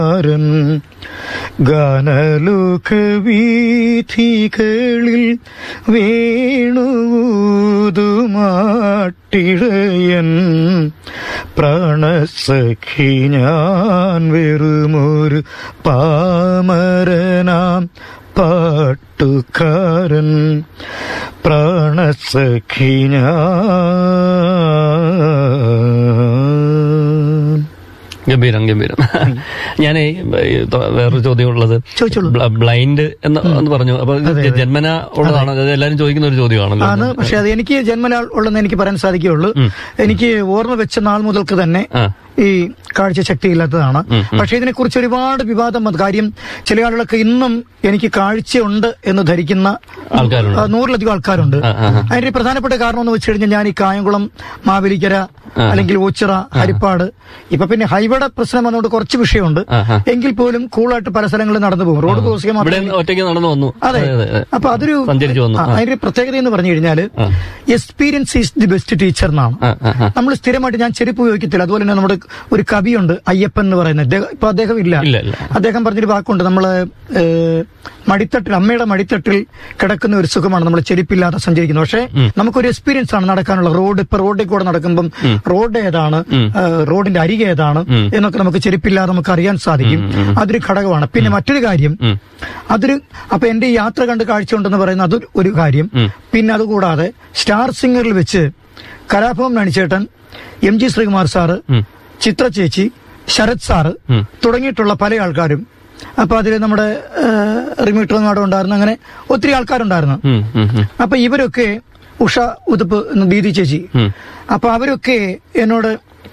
ആരൻ ഗാനലോകവീഥികളിൽ വേണുതുമാട്ടിടയൻ പ്രാണസഖി ഞാൻ വെറുമൊരു പാമരനാം പാട്ടുകാരൻ പ്രാണസഖി ഞാൻ ഗംഭീരം ഗംഭീരം ഞാൻ വേറൊരു ചോദ്യം ഉള്ളത് ചോദിച്ചോളൂ. ബ്ല- ബ്ലൈൻഡ് എന്ന് എന്ന് പറഞ്ഞു അപ്പൊ ഇത് ജന്മന ഉള്ളതാണ് അത് എല്ലാരും ചോദിക്കുന്ന ഒരു ചോദ്യമാണല്ലോ ആണ് പക്ഷെ അത് എനിക്ക് ജന്മനാൾ ഉള്ളെന്ന് എനിക്ക് പറയാൻ സാധിക്കുകയുള്ളൂ എനിക്ക് ഓർമ്മ വെച്ച നാൾ മുതൽക്ക് തന്നെ ആ ഈ കാഴ്ച ശക്തി ഇല്ലാത്തതാണ് പക്ഷെ ഇതിനെക്കുറിച്ച് ഒരുപാട് വിവാദം വന്നു കാര്യം ചില ആളുകൾക്ക് ഇന്നും എനിക്ക് കാഴ്ചയുണ്ട് എന്ന് ധരിക്കുന്ന ആൾക്കാരുണ്ട് ആ, നൂറിലധികം ആൾക്കാരുണ്ട് ആ, ആ, ആ. അതിന്റെ പ്രധാനപ്പെട്ട കാരണം എന്ന് വെച്ച് കഴിഞ്ഞാൽ ഞാൻ ഈ കായംകുളം മാവേലിക്കര അല്ലെങ്കിൽ ഓച്ചിറ ഹരിപ്പാട് ഇപ്പൊ പിന്നെ ഹൈവേയുടെ പ്രശ്നം വന്നുകൊണ്ട് കുറച്ച് വിഷയമുണ്ട് ആ, ആ. എങ്കിൽ പോലും കൂളായിട്ട് പല സ്ഥലങ്ങളിൽ നടന്നു പോകും റോഡ് ക്രോസ് ചെയ്യാൻ ഇവിടെ മാത്രമേ ഒറ്റയ്ക്ക് നടന്നു വന്നു അതെ അപ്പൊ അതൊരു സഞ്ചരിച്ചു വന്നു ആ, അതിന്റെ പ്രത്യേകത എന്ന് പറഞ്ഞു കഴിഞ്ഞാല് experience is the best teacher എന്നാണ് ആ, ആ, ആ. നമ്മൾ സ്ഥിരമായിട്ട് ഞാൻ ചെരുപ്പ് ഉപയോഗിക്കത്തില്ല അതുപോലെ തന്നെ നമ്മുടെ ഒരു കവിയുണ്ട് അയ്യപ്പൻ എന്ന് പറയുന്നത് അദ്ദേഹം- ഇപ്പൊ അദ്ദേഹം ഇല്ല ഇല്ല, ഇല്ല. അദ്ദേഹം പറഞ്ഞൊരു വാക്കുണ്ട് നമ്മള് ഏഹ്, മടിത്തട്ടിൽ അമ്മയുടെ മടിത്തട്ടിൽ കിടക്കുന്ന ഒരു സുഖമാണ് നമ്മൾ ചെരുപ്പില്ലാതെ സഞ്ചരിക്കുന്നത് പക്ഷേ നമുക്കൊരു എക്സ്പീരിയൻസ് ആണ് നടക്കാനുള്ള റോഡ് ഇപ്പൊ റോഡിൽ കൂടെ നടക്കുമ്പം റോഡ് ഏതാണ് ഏഹ്, റോഡിന്റെ അരികെ ഏതാണ് എന്നൊക്കെ നമുക്ക് ചെരുപ്പില്ലാതെ നമുക്ക് അറിയാൻ സാധിക്കും അതൊരു ഘടകമാണ് പിന്നെ മറ്റൊരു കാര്യം അതൊരു അപ്പൊ എന്റെ ഈ യാത്ര കണ്ട് കാഴ്ചയുണ്ടെന്ന് പറയുന്ന അതൊരു ഒരു കാര്യം പിന്നെ അതുകൂടാതെ സ്റ്റാർ സിംഗറിൽ വെച്ച് കലാഭവൻ മണിച്ചേട്ടൻ എം ജി ശ്രീകുമാർ സാറ് ചിത്ര ചേച്ചി ശരത് സാറ് തുടങ്ങിയിട്ടുള്ള പല ആൾക്കാരും അപ്പൊ അതിൽ നമ്മുടെ റിമീറ്റർ നാടും ഉണ്ടായിരുന്നു അങ്ങനെ ഒത്തിരി ആൾക്കാരുണ്ടായിരുന്നു ഉം, ഉം, ഉം. അപ്പൊ ഇവരൊക്കെ ഉഷ ഉതുപ്പ് എന്ന ദീദി ചേച്ചി ഉം. അപ്പൊ അവരൊക്കെ എന്നോട്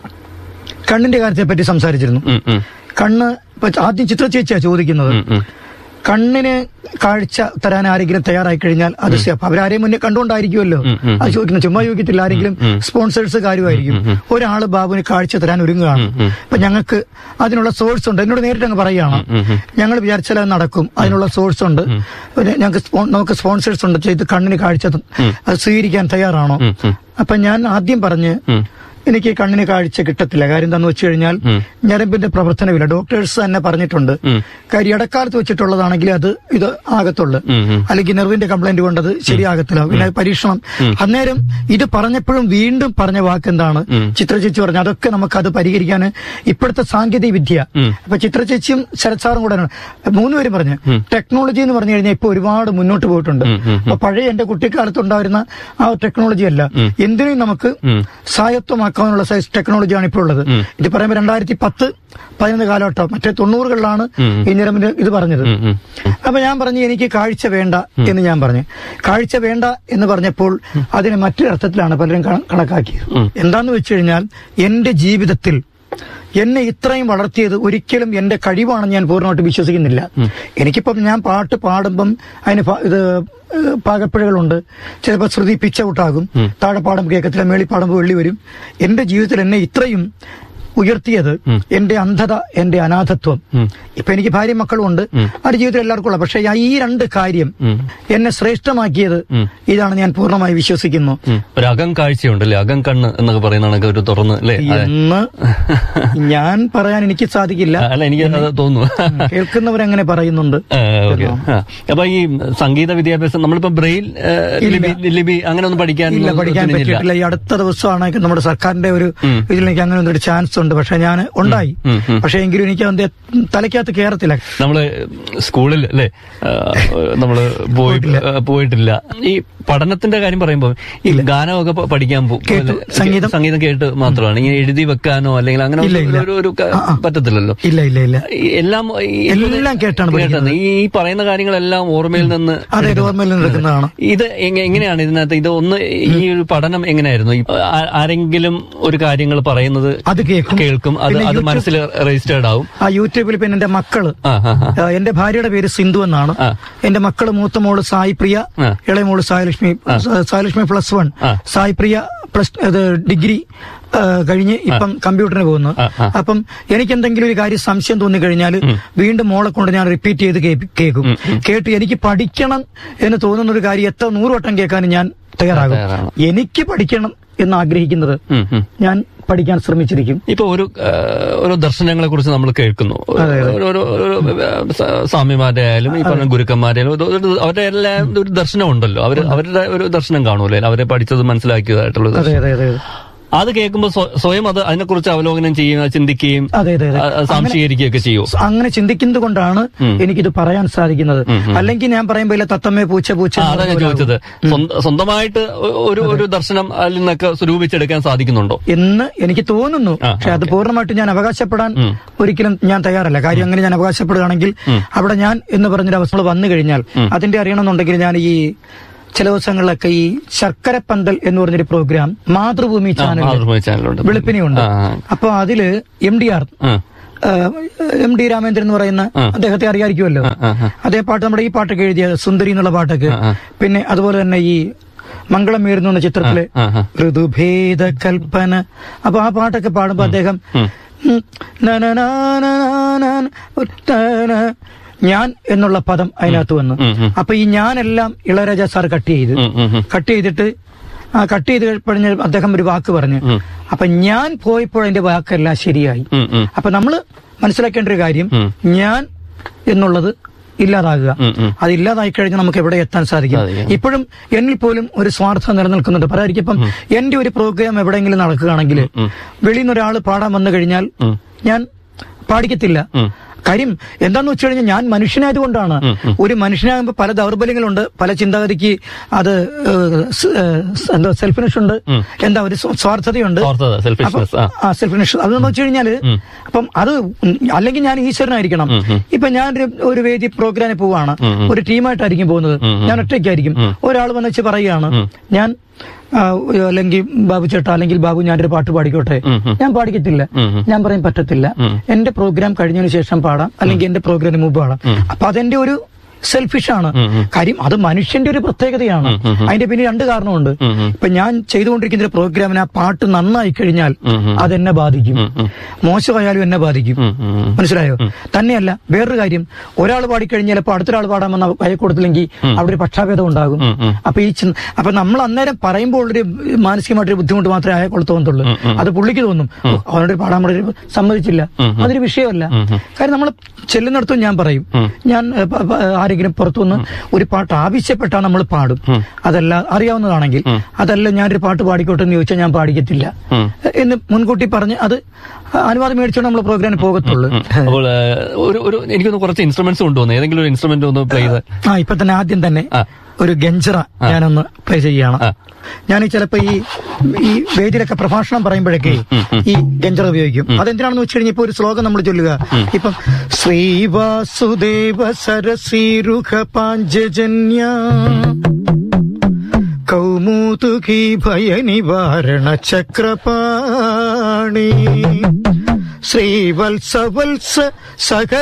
കണ്ണിന്റെ കാര്യത്തെ പറ്റി സംസാരിച്ചിരുന്നു ഉം, ഉം, കണ്ണ് ഇപ്പൊ ആദ്യം ചിത്ര ചേച്ചിയാ ചോദിക്കുന്നത് ഉം, ഉം. കണ്ണിന് കാഴ്ച തരാൻ ആരെങ്കിലും തയ്യാറായി കഴിഞ്ഞാൽ അത് സെ- അപ്പൊ അവരാരെയും മുന്നേ കണ്ടുകൊണ്ടായിരിക്കുമല്ലോ അത് ചോദിക്കുന്നത് ചുമ്മാ ചോദിക്കത്തില്ല ആരെങ്കിലും സ്പോൺസേഴ്സ് കാര്യമായിരിക്കും ഒരാള് ബാബുവിന് കാഴ്ച തരാൻ ഒരുങ്ങുകയാണ് അപ്പൊ ഞങ്ങൾക്ക് അതിനുള്ള സോഴ്സ് ഉണ്ട് എന്നോട് നേരിട്ട് അങ്ങ് പറയുകയാണ് ഞങ്ങൾ വിചാരിച്ചാൽ അത് നടക്കും അതിനുള്ള സോഴ്സ് ഉണ്ട് പിന്നെ ഞങ്ങൾക്ക് സ്പോ- നമുക്ക് സ്പോൺസേഴ്സ് ഉണ്ട് ചെയ്ത് കണ്ണിന് കാഴ്ച ത- അത് സ്വീകരിക്കാൻ തയ്യാറാണോ അപ്പൊ ഞാൻ ആദ്യം പറഞ്ഞ് എനിക്ക് കണ്ണിന് കാഴ്ച കിട്ടത്തില്ല കാര്യം എന്താന്ന് വെച്ച് കഴിഞ്ഞാൽ ഞരമ്പിന്റെ പ്രവർത്തനമില്ല ഡോക്ടേഴ്സ് തന്നെ പറഞ്ഞിട്ടുണ്ട് കാര്യം ഇടക്കാലത്ത് വെച്ചിട്ടുള്ളതാണെങ്കിൽ അത് ഇത് ആകത്തുള്ളു അല്ലെങ്കിൽ നെർവിന്റെ കംപ്ലൈന്റ് കൊണ്ടത് ശരിയാകത്തില്ല പിന്നെ പരീക്ഷണം അന്നേരം ഇത് പറഞ്ഞപ്പോഴും വീണ്ടും പറഞ്ഞ വാക്ക് എന്താണ് ചിത്രചേച്ചി പറഞ്ഞു അതൊക്കെ നമുക്ക് അത് പരിഹരിക്കാൻ ഇപ്പോഴത്തെ സാങ്കേതിക വിദ്യ അപ്പൊ ചിത്രചേച്ചിയും ശരത് സാറും കൂടെ മൂന്നുപേരും പറഞ്ഞു ടെക്നോളജി എന്ന് പറഞ്ഞു കഴിഞ്ഞാൽ ഇപ്പൊ ഒരുപാട് മുന്നോട്ട് പോയിട്ടുണ്ട് അപ്പൊ പഴയ എന്റെ കുട്ടിക്കാലത്ത് ഉണ്ടായിരുന്ന ആ ടെക്നോളജി അല്ല എന്തിനേയും നമുക്ക് സ്വായത്തമാക്കാനുള്ള സൈസ് ടെക്നോളജിയാണ് ഇപ്പോൾ ഉള്ളത് ഇത് പറയുമ്പോൾ രണ്ടായിരത്തി പത്ത് പതിനൊന്ന് കാലഘട്ടം മറ്റേ തൊണ്ണൂറുകളിലാണ് ഈ ഞരമ്പിന്റെ ഇത് പറഞ്ഞത് അപ്പൊ ഞാൻ പറഞ്ഞു എനിക്ക് കാഴ്ച വേണ്ട എന്ന് ഞാൻ പറഞ്ഞു കാഴ്ച വേണ്ട എന്ന് പറഞ്ഞപ്പോൾ അതിന് മറ്റൊരർത്ഥത്തിലാണ് പലരും കണ- കണക്കാക്കിയത് എന്താന്ന് വെച്ച് കഴിഞ്ഞാൽ എന്റെ ജീവിതത്തിൽ എന്നെ ഇത്രയും വളർത്തിയത് ഒരിക്കലും എന്റെ കഴിവാണെന്ന് ഞാൻ പൂർണ്ണമായിട്ട് വിശ്വസിക്കുന്നില്ല എനിക്കിപ്പം ഞാൻ പാട്ട് പാടുമ്പം അതിന് പ- ഇത് ഏഹ് പാകപ്പിഴകളുണ്ട് ചിലപ്പോൾ ശ്രുതി പിച്ച ഔട്ടാകും താഴെ പാടുമ്പോൾ കേൾക്കത്തില്ല മേളി പാടുമ്പോൾ വെള്ളി വരും എന്റെ ജീവിതത്തിൽ എന്നെ ഇത്രയും ഉയർത്തിയത് എന്റെ അന്ധത എന്റെ അനാഥത്വം ഇപ്പൊ എനിക്ക് ഭാര്യ മക്കളും ഉണ്ട് അത് ജീവിതത്തിൽ എല്ലാവർക്കും ഉള്ള പക്ഷെ ഈ രണ്ട് കാര്യം എന്നെ ശ്രേഷ്ഠമാക്കിയത് ഇതാണ് ഞാൻ പൂർണ്ണമായി വിശ്വസിക്കുന്നു ഒരു അകം കാഴ്ചയുണ്ടല്ലേ അകം കണ്ണ് എന്നൊക്കെ പറയുന്ന കണക്ക് ഒരു തുറന്ന് അല്ലേ അതെ. എന്ന് ഞാൻ പറയാൻ എനിക്ക് സാധിക്കില്ല അല്ല എനിക്ക് അത് തോന്നുന്നു കേൾക്കുന്നവരെങ്ങനെ പറയുന്നുണ്ട് ആ, ഓക്കേ. ആ. അപ്പൊ ഈ സംഗീത വിദ്യാഭ്യാസം നമ്മളിപ്പോ ബ്രെയിൽ ഏ, ലിപി ലിപി അങ്ങനെ ഒന്നും പഠിക്കാൻ ഇല്ല പഠിക്കാൻ തുനിഞ്ഞില്ല. പറ്റിയിട്ടില്ല ഈ അടുത്ത ദിവസമാണ് നമ്മുടെ സർക്കാരിന്റെ ഒരു ഇതിൽ എനിക്ക് അങ്ങനെ ഒരു ചാൻസ് ഉണ്ട് പക്ഷെ ഞാൻ ഉണ്ടായി പക്ഷെ എങ്കിലും എനിക്ക് അതിന്റെ തലയ്ക്കകത്ത് കയറത്തില്ല നമ്മള് സ്കൂളിൽ അല്ലേ ആ, നമ്മള് പോയി ആ, പോയിട്ടില്ല ഈ പഠനത്തിന്റെ കാര്യം പറയുമ്പോൾ ഈ ഗാനമൊക്കെ പ- പഠിക്കാൻ പോകും കേട്ടു. സംഗീതം? സംഗീതം കേട്ട് മാത്രമാണ് ഇങ്ങനെ എഴുതി വെക്കാനോ അല്ലെങ്കിൽ അങ്ങനെ ഇല്ല, ഇല്ല. ഒരു- ഒരു ക- പറ്റത്തില്ലല്ലോ ഇല്ല ഇല്ല ഇല്ല ഈ എല്ലാം ഈ- എല്ലാം കേട്ടാണ് കേട്ടത് ഈ ഈ പറയുന്ന കാര്യങ്ങളെല്ലാം ഓർമ്മയിൽ നിന്ന് അതെ ഓർമ്മയിൽ നിൽക്കുന്നതാണ് ഇത് എങ്ങ- എങ്ങനെയാണ് ഇതിനകത്ത് ഇത് ഒന്ന് ഈ ഒരു പഠനം എങ്ങനെയായിരുന്നു ഈ ആ- ആരെങ്കിലും ഒരു കാര്യങ്ങൾ പറയുന്നത് അത് കേൾക്കും കേൾക്കും അത് പിന്നെ അത് യൂട്യൂബ്- മനസ്സിൽ രജിസ്റ്റേർഡ് ആവും ആ യൂട്യൂബിൽ പിന്നെ എന്റെ മക്കള് ആ ആ ആ. ആ, എന്റെ ഭാര്യയുടെ പേര് സിന്ധു എന്നാണ് ആ. എന്റെ മക്കള് മൂത്ത മോള് സായി പ്രിയ ആ. ഇളയ മോള് സായലക്ഷ്മി സായലക്ഷ്മി പ്ലസ് വൺ ആ. സായി പ്രിയ പ്ലസ് ഇത് ഡിഗ്രി ആ, കഴിഞ്ഞ് ഇപ്പം കമ്പ്യൂട്ടറിന് പോകുന്നു ആ, ആ. അപ്പം എനിക്ക് എന്തെങ്കിലും ഒരു കാര്യം സംശയം തോന്നി കഴിഞ്ഞാൽ വീണ്ടും മോളെ കൊണ്ട് ഞാൻ റിപ്പീറ്റ് ചെയ്ത് കേൾപ്പി- കേൾക്കും കേട്ട് എനിക്ക് പഠിക്കണം എന്ന് തോന്നുന്ന ഒരു കാര്യം എത്ര നൂറ് വട്ടം കേൾക്കാനും ഞാൻ തയ്യാറാകും തയ്യാറാണ്. എനിക്ക് പഠിക്കണം എന്ന് ആഗ്രഹിക്കുന്നത് ഉം, ഉം. ഞാൻ പഠിക്കാൻ ശ്രമിച്ചിരിക്കും ഇപ്പൊ ഒരു ആ, ഓരോ ദർശനങ്ങളെ കുറിച്ച് നമ്മൾ കേൾക്കുന്നു ഓരോ ഓരോ- ഓരോ, ആ, സ- സ്വാമിമാരുടെ ആയാലും ഈ പറഞ്ഞ ഗുരുക്കന്മാരുടെ ആയാലും ഒരു- ഒരു- അവരുടെ എല്ലാം ഒരു ദർശനം ഉണ്ടല്ലോ അവർ അവരുടെ ഒരു ദർശനം കാണുമല്ലോ അവരെ പഠിച്ചത് മനസ്സിലാക്കിയതായിട്ടുള്ള അതെ അതെ അതെ അതെ. അത് കേൾക്കുമ്പോൾ സ്വ- സ്വയം അത് അതിനെക്കുറിച്ച് അവലോകനം ചെയ്യുക ചിന്തിക്കുകയും അതെ അതെ അതെ ആ, ആ, സംശീകരിക്കുകയൊക്കെ ചെയ്യൂ അങ്ങനെ ചിന്തിക്കുന്നത് കൊണ്ടാണ് എനിക്കിത് പറയാൻ സാധിക്കുന്നത് അല്ലെങ്കിൽ ഞാൻ പറയുമ്പോ ഇല്ല തത്തമ്മേ പൂച്ച പൂച്ച ആ, എന്ന് അതാ ഞാൻ പറഞ്ഞ പോലെ ചോദിച്ചത് സ്വന്ത- സ്വന്തമായിട്ട് ഒ- ഒരു ഒരു ദർശനം അതിൽ നിന്നൊക്കെ സ്വരൂപിച്ചെടുക്കാൻ സാധിക്കുന്നുണ്ടോ എന്ന് എനിക്ക് തോന്നുന്നു ആ, പക്ഷെ അത് പൂർണ്ണമായിട്ട് ഞാൻ അവകാശപ്പെടാൻ ഒരിക്കലും ഞാൻ തയ്യാറല്ല കാര്യം അങ്ങനെ ഞാൻ അവകാശപ്പെടുകയാണെങ്കിൽ അവിടെ ഞാൻ എന്ന് പറഞ്ഞൊരു അവസ്ഥകൾ വന്നു കഴിഞ്ഞാൽ അതിന്റെ അറിയണമെന്നുണ്ടെങ്കിൽ ഞാൻ ഈ ചില ദിവസങ്ങളിലൊക്കെ ഈ ശർക്കരപ്പന്തൽ എന്ന് പറഞ്ഞൊരു പ്രോഗ്രാം മാതൃഭൂമി ചാനൽ മാതൃഭൂമി ചാനലുണ്ട് വെളുപ്പിനിയുണ്ട് ആ, ആ. അപ്പൊ അതില് എം ഡി ആർ ആ, എം ഡി രാമേന്ദ്രൻ എന്ന് പറയുന്ന അദ്ദേഹത്തെ അറിയാമായിരിക്കുമല്ലോ ആ, ആ. അതേ പാട്ട് നമ്മുടെ ഈ പാട്ടൊക്കെ എഴുതിയ സുന്ദരി എന്നുള്ള പാട്ടൊക്കെ ആ. പിന്നെ അതുപോലെ തന്നെ ഈ മംഗളം വീർന്നു എന്ന ചിത്രത്തിലെ ആ, ആ. ഋതുഭേദ കൽപ്പന അപ്പൊ ആ പാട്ടൊക്കെ പാടുമ്പോ അദ്ദേഹം ഉം, നനനാനനാനാന, ഉത്തന. ഞാൻ എന്നുള്ള പദം അതിനകത്ത് വന്നു ഉം, ഉം. അപ്പൊ ഈ ഞാനെല്ലാം ഇളയരാജ സാർ കട്ട് ചെയ്ത് ഉം, ഉം, ഉം. കട്ട് ചെയ്തിട്ട് ആ കട്ട് ചെയ്ത് കഴിഞ്ഞ് അദ്ദേഹം ഒരു വാക്ക് പറഞ്ഞു ഉം. അപ്പൊ ഞാൻ പോയപ്പോൾ എന്റെ വാക്കെല്ലാം ശരിയായി ഉം, ഉം. അപ്പൊ നമ്മള് മനസ്സിലാക്കേണ്ട ഒരു കാര്യം ഉം. ഞാൻ എന്നുള്ളത് ഇല്ലാതാകുക ഉം, ഉം. അത് ഇല്ലാതായി കഴിഞ്ഞാൽ നമുക്ക് എവിടെ എത്താൻ സാധിക്കും സാധിക്കും. ഇപ്പോഴും എന്നിൽ പോലും ഒരു സ്വാർത്ഥം നിലനിൽക്കുന്നുണ്ട് പറയാതിരിക്കും ഇപ്പം എന്റെ ഒരു പ്രോഗ്രാം എവിടെയെങ്കിലും നടക്കുകയാണെങ്കിൽ വെളിയിൽ നിന്ന് ഒരാൾ പാടാൻ വന്നു കഴിഞ്ഞാൽ ഉം. ഞാൻ പാടിക്കത്തില്ല ഉം. കാര്യം എന്താന്ന് വെച്ച് കഴിഞ്ഞാൽ ഞാൻ മനുഷ്യനായതുകൊണ്ടാണ് ഒരു മനുഷ്യനാകുമ്പോൾ പല ദൗർബല്യങ്ങളുണ്ട് പല ചിന്താഗതിക്ക് അത് ഏഹ്, സ്- ഏഹ്, എന്താ സെൽഫിനിഷ് ഉണ്ട് എന്താ ഒരു സ്വ- സ്വാർത്ഥതയുണ്ട് സ്വാർത്ഥത, selfishness, ആ. ആ സെൽഫിനിഷ് അതെന്ന് വെച്ച് കഴിഞ്ഞാല് അപ്പം അത് ഉം അല്ലെങ്കിൽ ഞാൻ ഈശ്വരനായിരിക്കണം ഇപ്പൊ ഞാൻ ഒരു- ഒരു വേദി പ്രോഗ്രാമിൽ പോവാണ് ഒരു ടീമായിട്ടായിരിക്കും പോകുന്നത് ഞാൻ ഒറ്റയ്ക്കായിരിക്കും ഒരാൾ വന്ന് വെച്ച് പറയുകയാണ് ഞാൻ ആ, അല്ലെങ്കിൽ ബാബു ചേട്ടാ അല്ലെങ്കിൽ ബാബു ഞാനൊരു പാട്ട് പാടിക്കോട്ടെ ഞാൻ പാടിക്കത്തില്ല ഞാൻ പറയും പറ്റത്തില്ല എന്റെ പ്രോഗ്രാം കഴിഞ്ഞതിന് ശേഷം പാടാം അല്ലെങ്കിൽ എന്റെ പ്രോഗ്രാമിന് മുമ്പ് പാടാം അപ്പൊ അതെന്റെ ഒരു സെൽഫിഷ് ആണ് കാര്യം അത് മനുഷ്യന്റെ ഒരു പ്രത്യേകതയാണ് അതിന്റെ പിന്നെ രണ്ട് കാരണമുണ്ട് ഇപ്പൊ ഞാൻ ചെയ്തുകൊണ്ടിരിക്കുന്ന ഒരു പ്രോഗ്രാമിന് ആ പാട്ട് നന്നായി കഴിഞ്ഞാൽ അതെന്നെ ബാധിക്കും മോശമായാലും എന്നെ ബാധിക്കും ഉം, ഉം. മനസ്സിലായോ തന്നെയല്ല വേറൊരു കാര്യം ഒരാൾ പാടിക്കഴിഞ്ഞാൽ ഇപ്പൊ അടുത്തൊരാൾ പാടാമെന്ന് ഭയക്കൊടുത്തില്ലെങ്കിൽ അവിടെ ഒരു പക്ഷാഭേദം ഉണ്ടാകും അപ്പൊ ഈ ചിന്ത- അപ്പൊ നമ്മൾ അന്നേരം പറയുമ്പോൾ ഒരു മാനസികമായിട്ടൊരു ബുദ്ധിമുട്ട് മാത്രമേ അയാൾക്ക് തോന്നത്തുള്ളൂ അത് പുള്ളിക്ക് തോന്നും ഓ, അവനോട് പാടാൻ വേണ്ടി സമ്മതിച്ചില്ല അതൊരു വിഷയമല്ല കാര്യം നമ്മൾ ചെല്ലുന്നിടത്തും ഞാൻ പറയും ഞാൻ ഏ, പ- പ- ആരെങ്കിലും പുറത്തുനിന്ന് ഒരു പാട്ട് ആവശ്യപ്പെട്ടാൽ നമ്മൾ പാടും അതല്ല അറിയാവുന്നതാണെങ്കിൽ അതല്ല ഞാനൊരു പാട്ട് പാടിക്കോട്ടെ എന്ന് ചോദിച്ചാൽ ഞാൻ പാടിക്കത്തില്ല എന്ന് മുൻകൂട്ടി പറഞ്ഞ് അത് അനുവാദം മേടിച്ചോണ്ട് നമ്മൾ പ്രോഗ്രാമിന് പോകത്തുള്ളൂ അപ്പോൾ ആ, ഒരു ഒരു എനിക്കൊന്ന് കുറച്ച് ഇൻസ്ട്രുമെന്റ്സ് കൊണ്ടുവന്നു ഏതെങ്കിലും ഒരു ഇൻസ്ട്രുമെന്റ് ഒന്ന് പ്ലേ ചെയ്ത് ആ ഇപ്പൊ തന്നെ ആദ്യം തന്നെ ആ. ഒരു ഗഞ്ചറ ഞാനൊന്ന് പ്ലേ ചെയ്യണം ആ. ഞാൻ ഈ ചിലപ്പോ ഈ ഈ വേദിയിലൊക്കെ പ്രഭാഷണം പറയുമ്പോഴൊക്കെ ഈ ഗഞ്ചറ ഉപയോഗിക്കും അതെന്തിനാണെന്ന് വെച്ച് കഴിഞ്ഞാൽ ഇപ്പൊ ഒരു ശ്ലോകം നമ്മൾ ചൊല്ലുക ഇപ്പം ശ്രീവാസുദേവ സരസീരുഖ പാഞ്ചജന്യ കൗമുതുകി ഭയ നിവാരണ ചക്രപാണി ശ്രീവത്സവത്സ സഹ